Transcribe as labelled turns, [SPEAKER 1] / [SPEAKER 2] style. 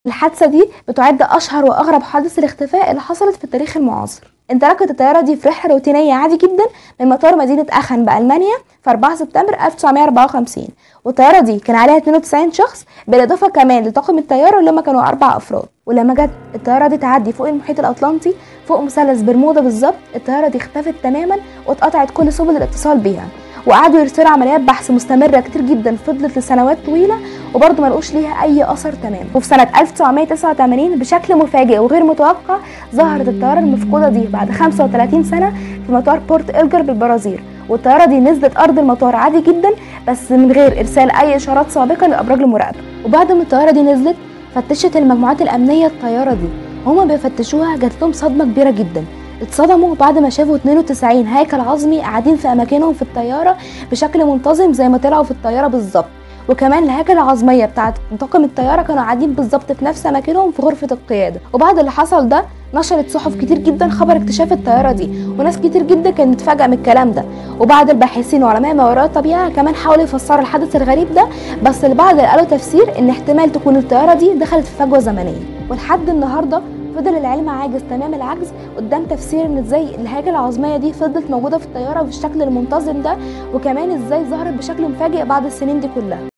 [SPEAKER 1] الحادثة دي بتعد أشهر وأغرب حادث الاختفاء اللي حصلت في التاريخ المعاصر انطلقت الطيارة دي في رحلة روتينية عادي جدا من مطار مدينة أخن بألمانيا في 4 سبتمبر 1954 والطيارة دي كان عليها 92 شخص بالإضافة كمان لطاقم الطيارة اللي هم كانوا أربع أفراد ولما جت الطيارة دي تعدي فوق المحيط الأطلنطي فوق مثلث برمودا بالظبط الطيارة دي اختفت تماما واتقطعت كل سبل الاتصال بيها وقعدوا يرسلوا عمليات بحث مستمرة كتير جدا فضلت لسنوات طويلة وبرضه ملقوش ليها أي أثر تمام وفي سنة 1989 بشكل مفاجئ وغير متوقع ظهرت الطيارة المفقودة دي بعد 35 سنة في مطار بورت إلجر بالبرازيل والطيارة دي نزلت أرض المطار عادي جدا بس من غير إرسال أي إشارات سابقة لأبراج المراقبة وبعد ما الطيارة دي نزلت فتشت المجموعات الأمنية الطيارة دي هما بيفتشوها جات لهم صدمة كبيرة جدا اتصدموا بعد ما شافوا 92 هيكل عظمي قاعدين في اماكنهم في الطياره بشكل منتظم زي ما طلعوا في الطياره بالظبط وكمان الهيكل العظميه بتاعه طاقم الطياره كانوا قاعدين بالظبط في نفس اماكنهم في غرفه القياده وبعد اللي حصل ده نشرت صحف كتير جدا خبر اكتشاف الطياره دي وناس كتير جدا كانت متفاجئه من الكلام ده وبعض الباحثين وعلماء ما وراء الطبيعه كمان حاولوا يفسروا الحدث الغريب ده بس البعض قالوا تفسير ان احتمال تكون الطياره دي دخلت في فجوه زمنيه ولحد النهارده فضل العلم عاجز تمام العجز قدام تفسير ان ازاي الهاجة العظمية دي فضلت موجودة في الطيارة بالشكل المنتظم ده وكمان ازاي ظهرت بشكل مفاجئ بعد السنين دي كلها